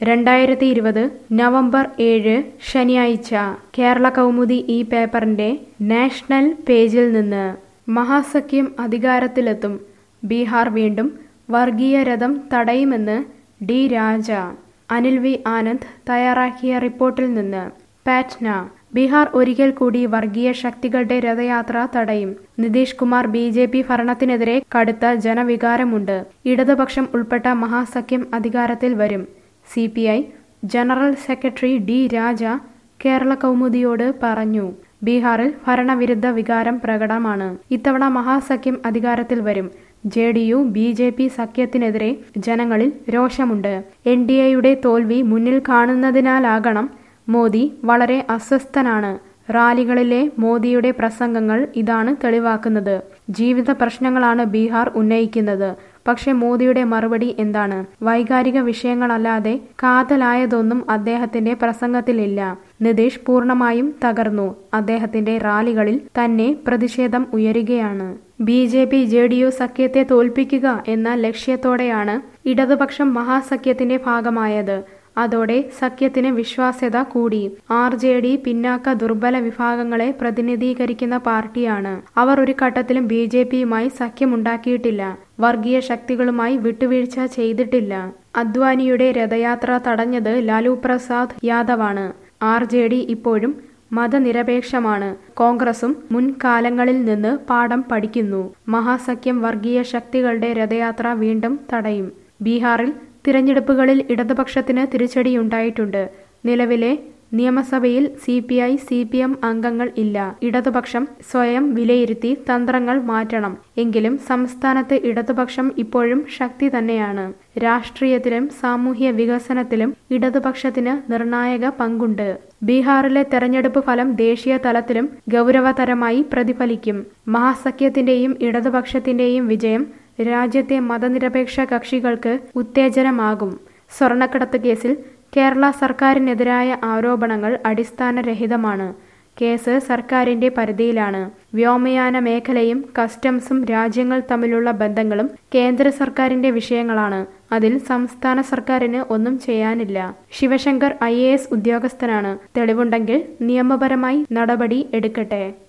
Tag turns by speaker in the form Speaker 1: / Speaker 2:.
Speaker 1: രണ്ടായിരത്തി ഇരുപത് നവംബർ ഏഴ് ശനിയാഴ്ച കേരള കൗമുദി ഈ പേപ്പറിന്റെ നാഷണൽ പേജിൽ നിന്ന് മഹാസഖ്യം അധികാരത്തിലെത്തും ബീഹാർ വീണ്ടും വർഗീയ രഥം തടയുമെന്ന് ഡി രാജ അനിൽ വി ആനന്ദ് തയ്യാറാക്കിയ റിപ്പോർട്ടിൽ നിന്ന് പാറ്റ്ന ബീഹാർ ഒരിക്കൽ കൂടി വർഗീയ ശക്തികളുടെ രഥയാത്ര തടയും Nitish Kumar B J P ഭരണത്തിനെതിരെ കടുത്ത ജനവികാരമുണ്ട് ഇടതുപക്ഷം ഉൾപ്പെട്ട മഹാസഖ്യം അധികാരത്തിൽ വരും C P I general secretary D Raja Kerala കൗമുദിയോട് പറഞ്ഞു ബീഹാറിൽ ഭരണവിരുദ്ധ വികാരം പ്രകടമാണ് ഇത്തവണ മഹാസഖ്യം അധികാരത്തിൽ വരും J D U B J P സഖ്യത്തിനെതിരെ ജനങ്ങളിൽ രോഷമുണ്ട് എൻ ഡി എയുടെ തോൽവി മുന്നിൽ കാണുന്നതിനാലാകണം മോദി വളരെ അസ്വസ്ഥനാണ് റാലികളിലെ മോദിയുടെ പ്രസംഗങ്ങൾ ഇതാണ് തെളിവാക്കുന്നത് ജീവിത പ്രശ്നങ്ങളാണ് ബീഹാർ ഉന്നയിക്കുന്നത് പക്ഷെ മോദിയുടെ മറുപടി എന്താണ് വൈകാരിക വിഷയങ്ങളല്ലാതെ കാതലായതൊന്നും അദ്ദേഹത്തിന്റെ പ്രസംഗത്തിലില്ല നിതീഷ് പൂർണ്ണമായും തകർന്നു അദ്ദേഹത്തിന്റെ റാലികളിൽ തന്നെ പ്രതിഷേധം ഉയരുകയാണ് B J P J D U സഖ്യത്തെ തോൽപ്പിക്കുക എന്ന ലക്ഷ്യത്തോടെയാണ് ഇടതുപക്ഷം മഹാസഖ്യത്തിന്റെ ഭാഗമായത് അതോടെ സഖ്യത്തിന് വിശ്വാസ്യത കൂടി ആർ ജെ ഡി പിന്നാക്ക ദുർബല വിഭാഗങ്ങളെ പ്രതിനിധീകരിക്കുന്ന പാർട്ടിയാണ് അവർ ഒരു ഘട്ടത്തിലും ബി ജെ പിയുമായി സഖ്യമുണ്ടാക്കിയിട്ടില്ല വർഗീയ ശക്തികളുമായി വിട്ടുവീഴ്ച ചെയ്തിട്ടില്ല അദ്വാനിയുടെ രഥയാത്ര തടഞ്ഞത് ലാലു പ്രസാദ് യാദവാണ് ആർ ജെ ഡി ഇപ്പോഴും മതനിരപേക്ഷമാണ് കോൺഗ്രസും മുൻകാലങ്ങളിൽ നിന്ന് പാഠം പഠിക്കുന്നു മഹാസഖ്യം വർഗീയ ശക്തികളുടെ രഥയാത്ര വീണ്ടും തടയും ബീഹാറിൽ തിരഞ്ഞെടുപ്പുകളിൽ ഇടതുപക്ഷത്തിന് തിരിച്ചടിയുണ്ടായിട്ടുണ്ട് നിലവിലെ നിയമസഭയിൽ C P I C P M അംഗങ്ങൾ ഇല്ല ഇടതുപക്ഷം സ്വയം വിലയിരുത്തി തന്ത്രങ്ങൾ മാറ്റണം എങ്കിലും സംസ്ഥാനത്ത് ഇടതുപക്ഷം ഇപ്പോഴും ശക്തി തന്നെയാണ് രാഷ്ട്രീയത്തിലും സാമൂഹ്യ വികസനത്തിലും ഇടതുപക്ഷത്തിന് നിർണായക പങ്കുണ്ട് ബീഹാറിലെ തെരഞ്ഞെടുപ്പ് ഫലം ദേശീയ തലത്തിലും ഗൗരവതരമായി പ്രതിഫലിക്കും മഹാസഖ്യത്തിന്റെയും ഇടതുപക്ഷത്തിന്റെയും വിജയം രാജ്യത്തെ മതനിരപേക്ഷ കക്ഷികൾക്ക് ഉത്തേജനമാകും സ്വർണ്ണക്കടത്ത് കേസിൽ കേരള സർക്കാരിനെതിരായ ആരോപണങ്ങൾ അടിസ്ഥാനരഹിതമാണ് കേസ് സർക്കാരിന്റെ പരിധിയിലാണ് വ്യോമയാന മേഖലയും കസ്റ്റംസും രാജ്യങ്ങൾ തമ്മിലുള്ള ബന്ധങ്ങളും കേന്ദ്ര സർക്കാരിന്റെ വിഷയങ്ങളാണ് അതിൽ സംസ്ഥാന സർക്കാരിന് ഒന്നും ചെയ്യാനില്ല ശിവശങ്കർ ഐ ഉദ്യോഗസ്ഥനാണ് തെളിവുണ്ടെങ്കിൽ നിയമപരമായി നടപടി എടുക്കട്ടെ